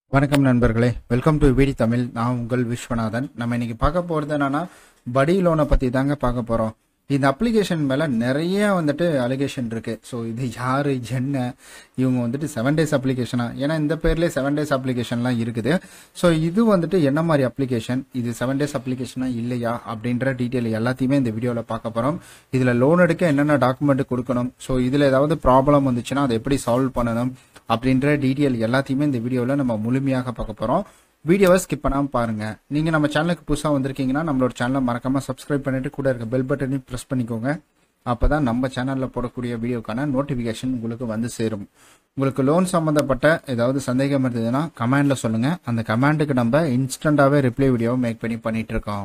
வணக்கம் நண்பர்களே welcome to விடி தமிழ் நான் உங்கள் விஸ்வநாதன் நம்ம இன்னைக்கு பார்க்க போகிறது என்னன்னா படி லோனை பற்றி தாங்க பார்க்க போகிறோம் இந்த அப்ளிகேஷன் மேலே நிறைய வந்துட்டு அலிகேஷன் இருக்கு ஸோ இது யாரு என்ன இவங்க வந்துட்டு செவன் டேஸ் அப்ளிகேஷனா ஏன்னா இந்த பேர்லேயே செவன் டேஸ் அப்ளிகேஷன்லாம் இருக்குது ஸோ இது வந்துட்டு என்ன மாதிரி அப்ளிகேஷன் இது செவன் டேஸ் அப்ளிகேஷனா இல்லையா அப்படின்ற டீட்டெயில் எல்லாத்தையுமே இந்த வீடியோவில் பார்க்க போகிறோம் இதில் லோன் எடுக்க என்னென்ன டாக்குமெண்ட் கொடுக்கணும் ஸோ இதில் ஏதாவது ப்ராப்ளம் வந்துச்சுன்னா அதை எப்படி சால்வ் பண்ணணும் அப்படின்ற டீட்டெயில் எல்லாத்தையுமே இந்த வீடியோவில் நம்ம முழுமையாக பார்க்க போகிறோம் வீடியோவை ஸ்கிப் பண்ணாமல் பாருங்க நீங்கள் நம்ம சேனலுக்கு புதுசாக வந்திருக்கீங்கன்னா நம்மளோட சேனலை மறக்காமல் சப்ஸ்கிரைப் பண்ணிட்டு கூட இருக்க பெல் பட்டனையும் ப்ரெஸ் பண்ணிக்கோங்க அப்போ தான் நம்ம சேனலில் போடக்கூடிய வீடியோக்கான நோட்டிஃபிகேஷன் உங்களுக்கு வந்து சேரும் உங்களுக்கு லோன் சம்மந்தப்பட்ட ஏதாவது சந்தேகம் இருந்ததுன்னா கமெண்டில் சொல்லுங்கள் அந்த கமெண்ட்டுக்கு நம்ம இன்ஸ்டண்ட்டாகவே ரிப்ளை வீடியோவை மேக் பண்ணி பண்ணிட்டு இருக்கோம்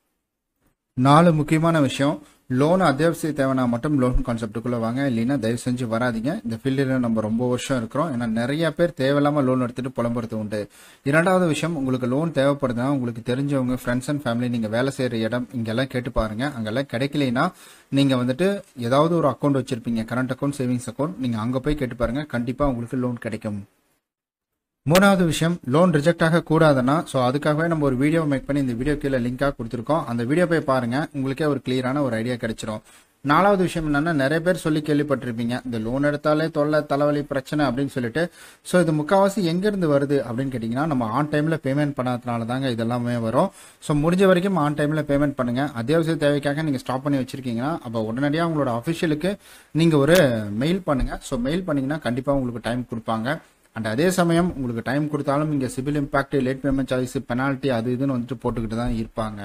நாலு முக்கியமான விஷயம் லோன் அத்தியாவசிய தேவைனா மட்டும் லோன் கான்செப்ட்டுக்குள்ள வாங்க இல்லைன்னா தயவு செஞ்சு வராதீங்க இந்த ஃபீல்டில் நம்ம ரொம்ப வருஷம் இருக்கிறோம் ஏன்னா நிறைய பேர் தேவையில்லாம லோன் எடுத்துட்டு புலம்புறது உண்டு இரண்டாவது விஷயம் உங்களுக்கு லோன் தேவைப்படுதுன்னா உங்களுக்கு தெரிஞ்சவங்க ஃப்ரெண்ட்ஸ் அண்ட் ஃபேமிலி நீங்க வேலை செய்யற இடம் இங்கெல்லாம் கேட்டு பாருங்க அங்கெல்லாம் கிடைக்கலைன்னா நீங்க வந்துட்டு ஏதாவது ஒரு அக்கௌண்ட் வச்சிருப்பீங்க கரண்ட் அக்கௌண்ட் சேவிங்ஸ் அக்கௌண்ட் நீங்க அங்க போய் கேட்டு பாருங்க கண்டிப்பா உங்களுக்கு லோன் கிடைக்கும் மூணாவது விஷயம் லோன் ரிஜெக்ட் ஆக கூடாதுன்னா ஸோ அதுக்காகவே நம்ம ஒரு வீடியோ மேக் பண்ணி இந்த வீடியோ கீழே லிங்காக கொடுத்துருக்கோம் அந்த வீடியோ போய் பாருங்க உங்களுக்கே ஒரு கிளியரான ஒரு ஐடியா கிடைச்சிரும் நாலாவது விஷயம் என்னன்னா நிறைய பேர் சொல்லி கேள்விப்பட்டிருப்பீங்க இந்த லோன் எடுத்தாலே தொல்லை தலைவலி பிரச்சனை அப்படின்னு சொல்லிட்டு ஸோ இது முக்கால்வாசி எங்கேருந்து வருது அப்படின்னு கேட்டிங்கன்னா நம்ம ஆன் டைமில் பேமெண்ட் பண்ணாதனால தாங்க இதெல்லாமே வரும் ஸோ முடிஞ்ச வரைக்கும் ஆன் டைமில் பேமெண்ட் பண்ணுங்க அத்தியாவசிய தேவைக்காக நீங்கள் ஸ்டாப் பண்ணி வச்சிருக்கீங்கன்னா அப்போ உடனடியாக உங்களோட அஃபிஷியலுக்கு நீங்கள் ஒரு மெயில் பண்ணுங்க ஸோ மெயில் பண்ணீங்கன்னா கண்டிப்பாக உங்களுக்கு டைம் கொடுப்பாங்க அண்ட் அதே சமயம் உங்களுக்கு டைம் கொடுத்தாலும் இங்கே CIBIL impact late payment charges penalty அது இதுன்னு வந்துட்டு போட்டுக்கிட்டு தான் இருப்பாங்க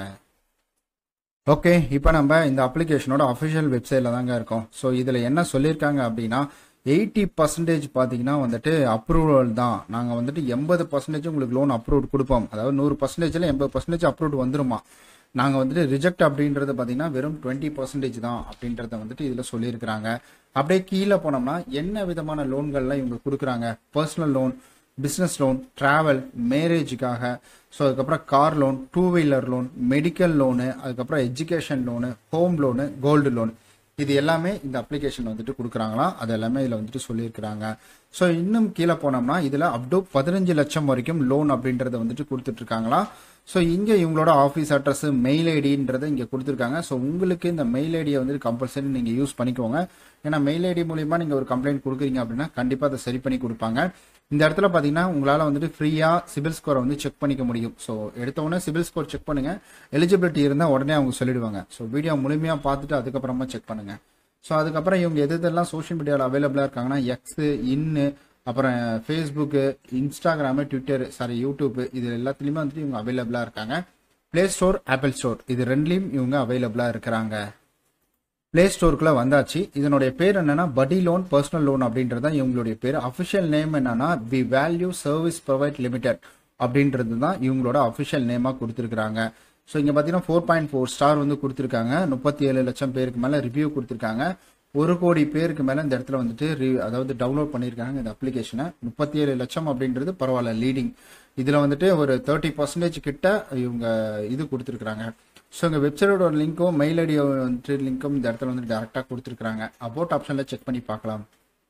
ஓகே இப்போ நம்ம இந்த அப்ளிகேஷனோட அஃபிஷியல் வெப்சைட்டில் தாங்க இருக்கோம் ஸோ இதில் என்ன சொல்லியிருக்காங்க அப்படின்னா எயிட்டி பர்சன்டேஜ் பார்த்தீங்கன்னா வந்துட்டு அப்ரூவல் தான் நாங்கள் வந்துட்டு எண்பது பர்சன்டேஜ் உங்களுக்கு லோன் அப்ரூவ் கொடுப்போம் அதாவது நூறு பர்சன்டேஜில் எண்பது பர்சன்டேஜ் அப்ரூவ் வந்துருமா நாங்கள் வந்துட்டு ரிஜெக்ட் அப்படின்றது பார்த்தீங்கன்னா வெறும் டுவெண்ட்டி பர்சன்டேஜ் தான் அப்படின்றத வந்துட்டு இதில் சொல்லியிருக்கிறாங்க அப்படியே கீழே போனோம்னா என்ன விதமான லோன்கள்லாம் இவங்க கொடுக்குறாங்க personal loan business loan travel மேரேஜுக்காக ஸோ அதுக்கப்புறம் car loan two wheeler loan medical loan அதுக்கப்புறம் education loan home loan gold loan இது எல்லாமே இந்த அப்ளிகேஷன் வந்துட்டு கொடுக்குறாங்களாம் அது எல்லாமே இதில் வந்துட்டு சொல்லியிருக்கிறாங்க ஸோ இன்னும் கீழே போனோம்னா இதில் அப் டு பதினஞ்சு லட்சம் வரைக்கும் லோன் அப்படின்றத வந்துட்டு கொடுத்துட்டு இருக்காங்களா ஸோ இங்கே இவங்களோட ஆஃபீஸ் அட்ரஸ் மெயில் ஐடின்றதை இங்கே கொடுத்துருக்காங்க ஸோ உங்களுக்கு இந்த மெயில் ஐடியை வந்துட்டு கம்பல்சரி நீங்கள் யூஸ் பண்ணிக்கோங்க ஏன்னா மெயில் ஐடி மூலியமா நீங்கள் ஒரு கம்ப்ளைண்ட் கொடுக்குறீங்க அப்படின்னா கண்டிப்பாக அதை சரி பண்ணி கொடுப்பாங்க இந்த இடத்துல பார்த்தீங்கன்னா உங்களால் வந்துட்டு ஃப்ரீயாக சிபில் ஸ்கோரை வந்து செக் பண்ணிக்க முடியும் ஸோ எடுத்த உடனே சிபில் ஸ்கோர் செக் பண்ணுங்க எலிஜிபிலிட்டி இருந்தால் உடனே அவங்க சொல்லிடுவாங்க ஸோ வீடியோ முழுமையாக பார்த்துட்டு அதுக்கப்புறமா செக் பண்ணுங்க ஸோ அதுக்கப்புறம் இவங்க எது எதெல்லாம் சோஷியல் மீடியாவில் அவைலபிளாக இருக்காங்கன்னா எக்ஸு இன்னு அப்புறம் Facebook Instagram Twitter sorry YouTube இது எல்லாத்துலேயுமே வந்துட்டு இவங்க அவைலபிளாக இருக்காங்க ப்ளே ஸ்டோர் ஆப்பிள் ஸ்டோர் இது ரெண்டுலேயும் இவங்க அவைலபிளாக இருக்கிறாங்க பிளே ஸ்டோருக்குள்ள வந்தாச்சு இதனுடைய பேர் என்னன்னா படி லோன் பர்சனல் லோன் அப்படின்றது தான் இவங்களுடைய பேர் அஃபிஷியல் நேம் என்னன்னா V Value Service Provide Limited அப்படின்றது தான் இவங்களோட அஃபிஷியல் நேமாக கொடுத்துருக்காங்க ஸோ இங்கே பார்த்தீங்கன்னா ஃபோர் பாயிண்ட் ஃபோர் ஸ்டார் வந்து கொடுத்துருக்காங்க முப்பத்தி ஏழு லட்சம் பேருக்கு மேலே ரிவ்யூ கொடுத்துருக்காங்க ஒரு கோடி பேருக்கு மேலே இந்த இடத்துல வந்துட்டு ரி- அதாவது டவுன்லோட் பண்ணியிருக்காங்க இந்த அப்ளிகேஷனை முப்பத்தி ஏழு லட்சம் அப்படின்றது பரவாயில்ல லீடிங் இதில் வந்துட்டு ஒரு தேர்ட்டி பர்சன்டேஜ் கிட்ட இவங்க இது கொடுத்துருக்காங்க ஸோ இங்கே வெப்சைட்டோட லிங்க்கும் மெயில் ஐடி வந்துட்டு லிங்க்கும் இந்த இடத்துல வந்து டேரெக்டாக கொடுத்துருக்காங்க அபவுட் ஆப்ஷனில் செக் பண்ணி பார்க்கலாம்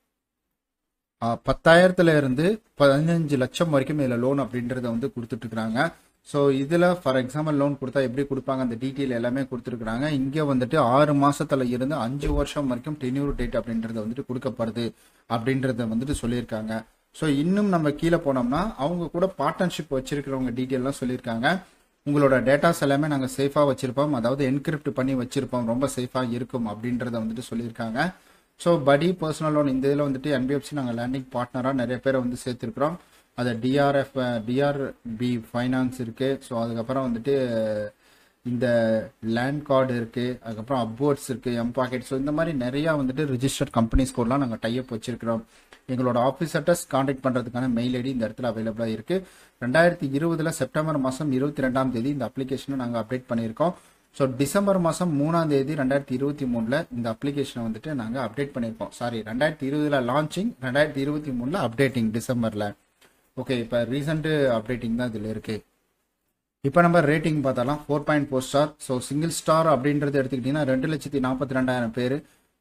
ஆ, பத்தாயிரத்துல இருந்து பதினஞ்சு லட்சம் வரைக்கும் இதில் லோன் அப்படின்றத வந்து கொடுத்துட்டு இருக்காங்க ஸோ இதில் ஃபார் எக்ஸாம்பிள் லோன் கொடுத்தா எப்படி கொடுப்பாங்க அந்த டீட்டெயில் எல்லாமே கொடுத்துருக்காங்க இங்கே வந்துட்டு ஆறு மாசத்துல இருந்து அஞ்சு வருஷம் வரைக்கும் டென்யூர் டேட் அப்படின்றது வந்துட்டு கொடுக்கப்படுது அப்படின்றத வந்துட்டு சொல்லியிருக்காங்க ஸோ இன்னும் நம்ம கீழே போனோம்னா அவங்க கூட பார்ட்னர்ஷிப் வச்சிருக்கிறவங்க டீட்டெயிலாம் சொல்லியிருக்காங்க உங்களோட டேட்டாஸ் எல்லாமே நாங்கள் சேஃபாக வச்சிருப்போம் அதாவது என்கிரிப்ட் பண்ணி வச்சிருப்போம் ரொம்ப சேஃபாக இருக்கும் அப்படின்றத வந்துட்டு சொல்லியிருக்காங்க ஸோ படி பர்சனல் லோன் இந்த இதில் வந்துட்டு என்பிஎஃப்சி நாங்கள் லேண்டிங் பார்ட்னராக நிறைய பேரை வந்து சேர்த்துருக்குறோம் அது டிஆர்எஃப் டிஆர்பி ஃபைனான்ஸ் இருக்குது ஸோ அதுக்கப்புறம் வந்துட்டு இந்த லேண்ட் கார்டு இருக்குது அதுக்கப்புறம் அப்வோர்ட்ஸ் இருக்குது எம் பாக்கெட் ஸோ இந்த மாதிரி நிறையா வந்துட்டு ரிஜிஸ்டர்ட் கம்பெனிஸ் கூடலாம் நாங்கள் டைப் வச்சிருக்கிறோம் எங்களோட ஆஃபீஸ் அட்ரஸ் காண்டாக்ட் பண்ணுறதுக்கான மெயில் ஐடி இந்த இடத்துல அவைலபிளாக இருக்குது ரெண்டாயிரத்தி இருபதுல செப்டம்பர் மாதம் இருபத்தி ரெண்டாம் தேதி இந்த அப்ளிகேஷனை நாங்கள் அப்டேட் பண்ணியிருக்கோம் ஸோ டிசம்பர் மாதம் மூணாம் தேதி ரெண்டாயிரத்தி இருபத்தி மூணில் இந்த அப்ளிகேஷனை வந்துட்டு நாங்கள் அப்டேட் பண்ணியிருக்கோம் சாரி ரெண்டாயிரத்தி இருபதுல லான்ச்சிங் ரெண்டாயிரத்தி இருபத்தி மூணில் அப்டேட்டிங் டிசம்பரில் ஓகே இப்போ ரீசெண்ட் அப்டேட்டிங் தான் இதில் இருக்குது இப்போ நம்ம ரேட்டிங் பார்த்தாலாம் four point four star so single star அப்படின்றது எடுத்துக்கிட்டிங்கன்னா ரெண்டு லட்சத்தி நாற்பத்தி ரெண்டாயிரம் பேர்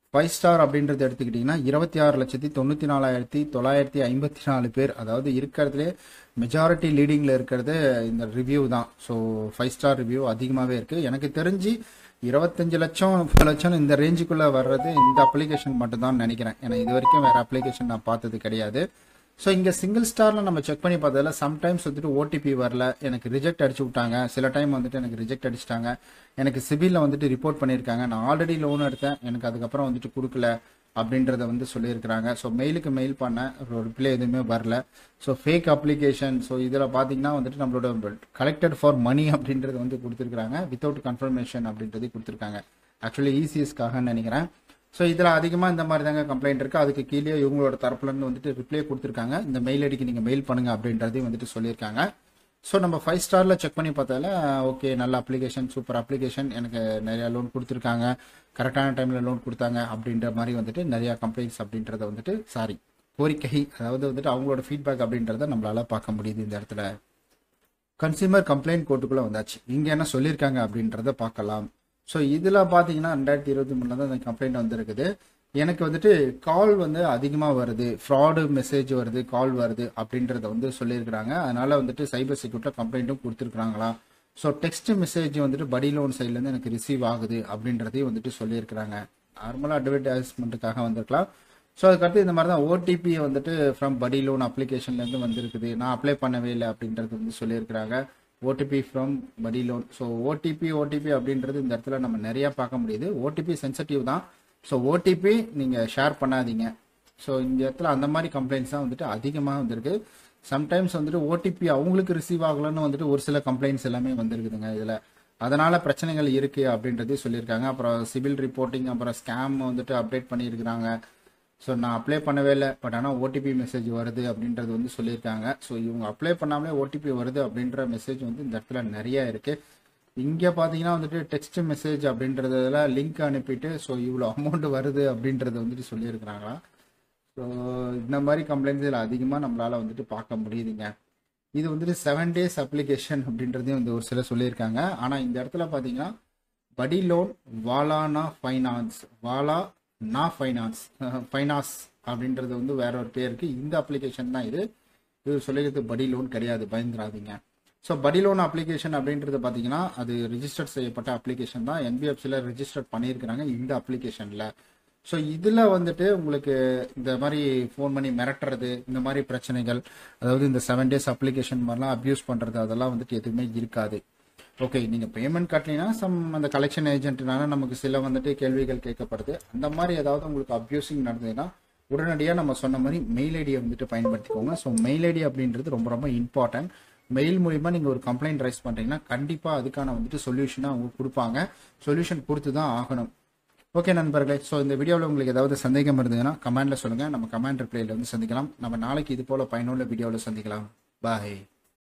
ஃபைவ் ஸ்டார் அப்படின்றது எடுத்துக்கிட்டிங்கன்னா இருபத்தி ஆறு லட்சத்தி தொண்ணூற்றி நாலாயிரத்தி தொள்ளாயிரத்தி ஐம்பத்தி நாலு பேர் அதாவது இருக்கிறதுலே மெஜாரிட்டி லீடிங்கில் இருக்கிறது இந்த ரிவ்யூ தான் ஸோ ஃபைவ் ஸ்டார் ரிவ்யூ அதிகமாகவே இருக்குது எனக்கு தெரிஞ்சு இருபத்தஞ்சு லட்சம் முப்பது லட்சம் இந்த ரேஞ்சுக்குள்ளே வர்றது இந்த அப்ளிகேஷன் மட்டும் தான் நினைக்கிறேன் ஏன்னா இது வரைக்கும் வேறு அப்ளிகேஷன் நான் பார்த்தது கிடையாது ஸோ இங்கே சிங்கிள் ஸ்டாரில் நம்ம செக் பண்ணி பார்த்ததில் சம்டைம்ஸ் வந்துட்டு ஓடிபி வரல எனக்கு ரிஜெக்ட் அடிச்சு விட்டாங்க சில டைம் வந்துட்டு எனக்கு ரிஜெக்ட் அடிச்சிட்டாங்க எனக்கு சிபிலில் வந்துட்டு ரிப்போர்ட் பண்ணியிருக்காங்க நான் ஆல்ரெடி லோன் எடுத்தேன் எனக்கு அதுக்கப்புறம் வந்துட்டு கொடுக்கல அப்படின்றத வந்து சொல்லியிருக்கிறாங்க ஸோ மெயிலுக்கு மெயில் பண்ணேன் ரிப்ளை எதுவுமே வரல ஸோ ஃபேக் அப்ளிகேஷன் ஸோ இதில் பார்த்தீங்கன்னா வந்துட்டு நம்மளோட கலெக்டட் ஃபார் மணி அப்படின்றது வந்து கொடுத்துருக்காங்க வித்தவுட் கன்ஃபர்மேஷன் அப்படின்றது கொடுத்துருக்காங்க ஆக்சுவலி இசிஎஸ்க்காக நினைக்கிறேன் ஸோ இதில் அதிகமாக இந்த மாதிரி தாங்க கம்ப்ளைண்ட் இருக்குது அதுக்கு கீழே இவங்களோட தரப்புலேருந்து வந்துட்டு ரிப்ளை கொடுத்துருக்காங்க இந்த மெயில் ஐடிக்கு நீங்கள் மெயில் பண்ணுங்க அப்படின்றதையும் வந்துட்டு சொல்லியிருக்காங்க ஸோ நம்ம ஃபைவ் ஸ்டாரில் செக் பண்ணி பார்த்தால ஓகே நல்ல அப்ளிகேஷன் சூப்பர் அப்ளிகேஷன் எனக்கு நிறையா லோன் கொடுத்துருக்காங்க கரெக்டான டைமில் லோன் கொடுத்தாங்க அப்படின்ற மாதிரி வந்துட்டு நிறையா கம்ப்ளைண்ட்ஸ் அப்படின்றத வந்துட்டு சாரி கோரிக்கை அதாவது வந்துட்டு அவங்களோட ஃபீட்பேக் அப்படின்றத நம்மளால பார்க்க முடியுது இந்த இடத்துல கன்சியூமர் கம்ப்ளைண்ட் கோர்ட்டுக்குள்ளே வந்தாச்சு இங்கே என்ன சொல்லியிருக்காங்க அப்படின்றத பார்க்கலாம் ஸோ இதில் பார்த்தீங்கன்னா ரெண்டாயிரத்தி இருபத்தி மூணில் தான் இந்த கம்ப்ளைண்ட் வந்திருக்குது எனக்கு வந்துட்டு கால் வந்து அதிகமாக வருது ஃப்ராடு மெசேஜ் வருது கால் வருது அப்படின்றத வந்து சொல்லியிருக்கிறாங்க அதனால வந்துட்டு சைபர் செக்யூரிட்டியில் கம்ப்ளைண்ட்டும் கொடுத்துருக்குறாங்களா ஸோ டெக்ஸ்ட் மெசேஜ் வந்துட்டு படி லோன் சைட்லேருந்து எனக்கு ரிசீவ் ஆகுது அப்படின்றதையும் வந்துட்டு சொல்லியிருக்கிறாங்க நார்மலாக அட்வர்டைஸ்மெண்ட்டுக்காக வந்திருக்கலாம் ஸோ அதுக்கடுத்து இந்த மாதிரி தான் ஓடிபி வந்துட்டு ஃப்ரம் படி லோன் அப்ளிகேஷன்லேருந்து வந்திருக்குது நான் அப்ளை பண்ணவே இல்லை அப்படின்றது வந்து சொல்லியிருக்கிறாங்க ஓடிபி ஃப்ரம் படி லோன் ஸோ ஓடிபி ஓடிபி அப்படின்றது இந்த இடத்துல நம்ம நிறையா பார்க்க முடியுது ஓடிபி சென்சிட்டிவ் தான் ஸோ ஓடிபி நீங்கள் ஷேர் பண்ணாதீங்க ஸோ இந்த இடத்துல அந்த மாதிரி கம்ப்ளைண்ட்ஸ் தான் வந்துட்டு அதிகமாக வந்திருக்கு சம்டைம்ஸ் வந்துட்டு ஓடிபி அவங்களுக்கு ரிசீவ் ஆகலன்னு வந்துட்டு ஒரு சில கம்ப்ளைண்ட்ஸ் எல்லாமே வந்திருக்குதுங்க இதில் அதனால பிரச்சனைகள் இருக்கு அப்படின்றதையும் சொல்லியிருக்காங்க அப்புறம் சிவில் ரிப்போர்ட்டிங் அப்புறம் ஸ்கேம் வந்துட்டு அப்டேட் பண்ணியிருக்கிறாங்க ஸோ நான் அப்ளை பண்ணவே இல்லை பட் ஆனால் ஓடிபி மெசேஜ் வருது அப்படின்றது வந்து சொல்லியிருக்காங்க ஸோ இவங்க அப்ளை பண்ணாமலே ஓடிபி வருது அப்படின்ற மெசேஜ் வந்து இந்த இடத்துல நிறைய இருக்கு இங்கே பார்த்தீங்கன்னா வந்துட்டு டெக்ஸ்ட் மெசேஜ் அப்படின்றதுல லிங்க் அனுப்பிட்டு ஸோ இவ்வளோ அமௌண்ட் வருது அப்படின்றத வந்துட்டு சொல்லியிருக்கிறாங்களா ஸோ இந்த மாதிரி கம்ப்ளைண்ட்ஸ் இதில் அதிகமாக நம்மளால வந்துட்டு பார்க்க முடியுதுங்க இது வந்துட்டு செவன் டேஸ் அப்ளிகேஷன் அப்படின்றதையும் வந்து ஒரு சிலர் சொல்லியிருக்காங்க ஆனால் இந்த இடத்துல பார்த்தீங்கன்னா படி லோன் வாலானா ஃபைனான்ஸ் வாலா நா ஃபைனான்ஸ் ஃபைனான்ஸ் அப்படின்றது வந்து வேற ஒரு பேருக்கு இந்த அப்ளிகேஷன் தான் இது இது சொல்லிக்கிறது படி லோன் கிடையாது பயந்துராதீங்க ஸோ படி லோன் அப்ளிகேஷன் அப்படின்றது பார்த்தீங்கன்னா அது ரிஜிஸ்டர் செய்யப்பட்ட அப்ளிகேஷன் தான் என்பிஎஃப்சியில் ரிஜிஸ்டர் பண்ணியிருக்கிறாங்க இந்த அப்ளிகேஷனில் ஸோ இதில் வந்துட்டு உங்களுக்கு இந்த மாதிரி ஃபோன் பண்ணி மிரட்டுறது இந்த மாதிரி பிரச்சனைகள் அதாவது இந்த செவன் டேஸ் அப்ளிகேஷன் மாதிரிலாம் அப்யூஸ் பண்ணுறது அதெல்லாம் வந்துட்டு எதுவுமே இருக்காது ஓகே நீங்கள் பேமெண்ட் கட்டலைன்னா சம் அந்த கலெக்ஷன் ஏஜென்ட்னால நமக்கு சில வந்துட்டு கேள்விகள் கேட்கப்படுது அந்த மாதிரி ஏதாவது உங்களுக்கு அப்யூசிங் நடந்ததுன்னா உடனடியாக நம்ம சொன்ன மாதிரி மெயில் ஐடியை வந்துட்டு பயன்படுத்திக்கோங்க ஸோ மெயில் ஐடி அப்படின்றது ரொம்ப ரொம்ப இம்பார்ட்டன்ட் மெயில் மூலிமா நீங்கள் ஒரு கம்ப்ளைண்ட் ரைஸ் பண்ணுறீங்கன்னா கண்டிப்பாக அதுக்கான வந்துட்டு சொல்யூஷனாக அவங்க கொடுப்பாங்க சொல்யூஷன் கொடுத்து தான் ஆகணும் ஓகே நண்பர்களே ஸோ இந்த வீடியோவில் உங்களுக்கு ஏதாவது சந்தேகம் இருந்ததுன்னா கமெண்ட்ல சொல்லுங்கள் நம்ம கமெண்ட் ரிப்ளைல வந்து சந்திக்கலாம் நம்ம நாளைக்கு இது போல பயனுள்ள வீடியோவில் சந்திக்கலாம் பாய்